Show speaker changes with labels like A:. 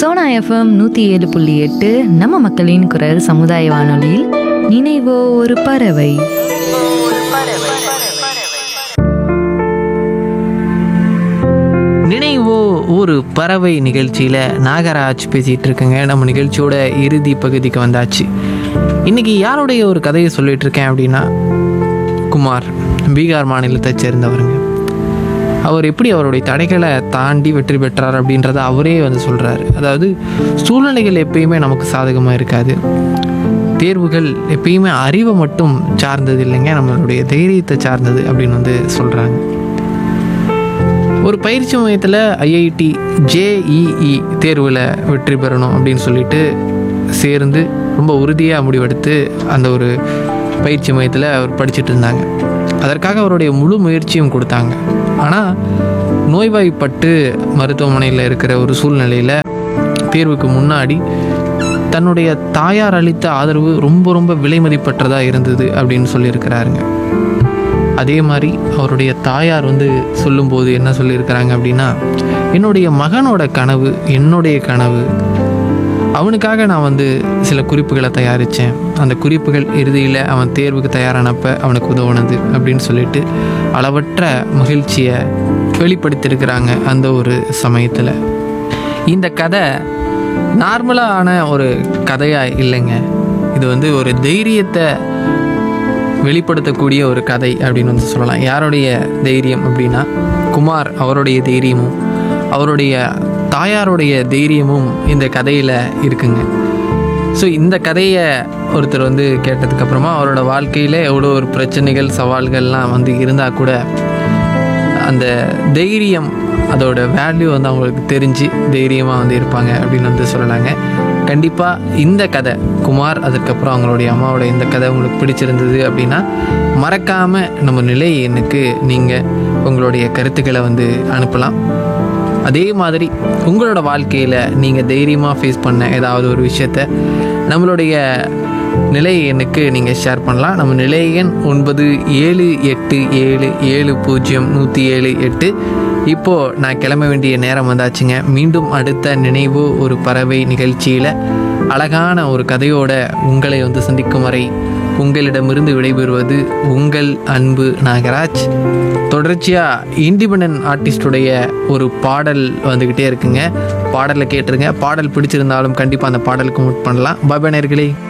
A: Sona FM நூற்றி ஏழு புள்ளி எட்டு நம்ம மக்களின் குரல் சமுதாய வானொலியில் நினைவோ ஒரு பறவை
B: நினைவோ ஒரு பறவை நிகழ்ச்சியில் நாகராஜ் பேசிகிட்டு இருக்கேங்க நம்ம நிகழ்ச்சியோட இறுதி பகுதிக்கு வந்தாச்சு இன்றைக்கி யாருடைய ஒரு கதையை சொல்லிட்டு இருக்கேன் அப்படின்னா குமார் பீகார் மாநிலத்தை சேர்ந்தவருங்க அவர் எப்படி அவருடைய தடைகளை தாண்டி வெற்றி பெற்றார் அப்படின்றத அவரே வந்து சொல்கிறாரு அதாவது சூழ்நிலைகள் எப்பயுமே நமக்கு சாதகமாக இருக்காது தேர்வுகள் எப்பயுமே அறிவை மட்டும் சார்ந்தது இல்லைங்க நம்மளுடைய தைரியத்தை சார்ந்தது அப்படின்னு வந்து சொல்கிறாங்க ஒரு பயிற்சி மையத்தில் ஐஐடி ஜேஇஇ தேர்வில் வெற்றி பெறணும் அப்படின்னு சொல்லிட்டு சேர்ந்து ரொம்ப உறுதியாக முடிவெடுத்து அந்த ஒரு பயிற்சி மையத்தில் அவர் படிச்சுட்டு இருந்தாங்க அதற்காக அவருடைய முழு முயற்சியும் கொடுத்தாங்க ஆனால் நோய்வாய்ப்பட்டு மருத்துவமனையில் இருக்கிற ஒரு சூழ்நிலையில் தேர்வுக்கு முன்னாடி தன்னுடைய தாயார் அளித்த ஆதரவு ரொம்ப ரொம்ப விலை மதிப்பற்றதாக இருந்தது அப்படின்னு சொல்லியிருக்கிறாருங்க அதே மாதிரி அவருடைய தாயார் வந்து சொல்லும்போது என்ன சொல்லியிருக்கிறாங்க அப்படின்னா என்னுடைய மகனோட கனவு என்னுடைய கனவு அவனுக்காக நான் வந்து சில குறிப்புகளை தயாரித்தேன் அந்த குறிப்புகள் இறுதியில் அவன் தேர்வுக்கு தயாரானப்ப அவனுக்கு உதவுனது அப்படின்னு சொல்லிட்டு அளவற்ற மகிழ்ச்சியை வெளிப்படுத்தியிருக்கிறாங்க அந்த ஒரு சமயத்தில் இந்த கதை நார்மலான ஒரு கதையாக இல்லைங்க இது வந்து ஒரு தைரியத்தை வெளிப்படுத்தக்கூடிய ஒரு கதை அப்படின்னு வந்து சொல்லலாம் யாருடைய தைரியம் அப்படின்னா குமார் அவருடைய தைரியமும் அவருடைய தாயாருடைய தைரியமும் இந்த கதையில் இருக்குங்க ஸோ இந்த கதையை ஒருத்தர் வந்து கேட்டதுக்கப்புறமா அவரோட வாழ்க்கையில் எவ்வளோ ஒரு பிரச்சனைகள் சவால்கள்லாம் வந்து இருந்தால் கூட அந்த தைரியம் அதோட வேல்யூ வந்து அவங்களுக்கு தெரிஞ்சு தைரியமாக வந்து இருப்பாங்க அப்படின்னு வந்து சொல்லலாங்க கண்டிப்பாக இந்த கதை குமார் அதுக்கப்புறம் அவங்களுடைய அம்மாவோட இந்த கதை உங்களுக்கு பிடிச்சிருந்தது அப்படின்னா மறக்காமல் நம்ம நிலை எண்ணுக்கு நீங்கள் உங்களுடைய கருத்துக்களை வந்து அனுப்பலாம் அதே மாதிரி உங்களோட வாழ்க்கையில் நீங்கள் தைரியமாக ஃபேஸ் பண்ண ஏதாவது ஒரு விஷயத்த நம்மளுடைய நிலை எண்ணுக்கு நீங்கள் ஷேர் பண்ணலாம் நம்ம நிலை எண் ஒன்பது ஏழு எட்டு ஏழு ஏழு பூஜ்ஜியம் நூற்றி ஏழு எட்டு இப்போது நான் கிளம்ப வேண்டிய நேரம் வந்தாச்சுங்க மீண்டும் அடுத்த நினைவு ஒரு பறவை நிகழ்ச்சியில் அழகான ஒரு கதையோட உங்களை வந்து சந்திக்கும் வரை உங்களிடமிருந்து விடைபெறுவது உங்கள் அன்பு நாகராஜ் தொடர்ச்சியாக இண்டிபெண்ட் ஆர்டிஸ்டுடைய ஒரு பாடல் வந்துக்கிட்டே இருக்குங்க பாடலை கேட்டுருங்க பாடல் பிடிச்சிருந்தாலும் கண்டிப்பாக அந்த பாடலுக்கு மூட் பண்ணலாம் பாபா நேர்களே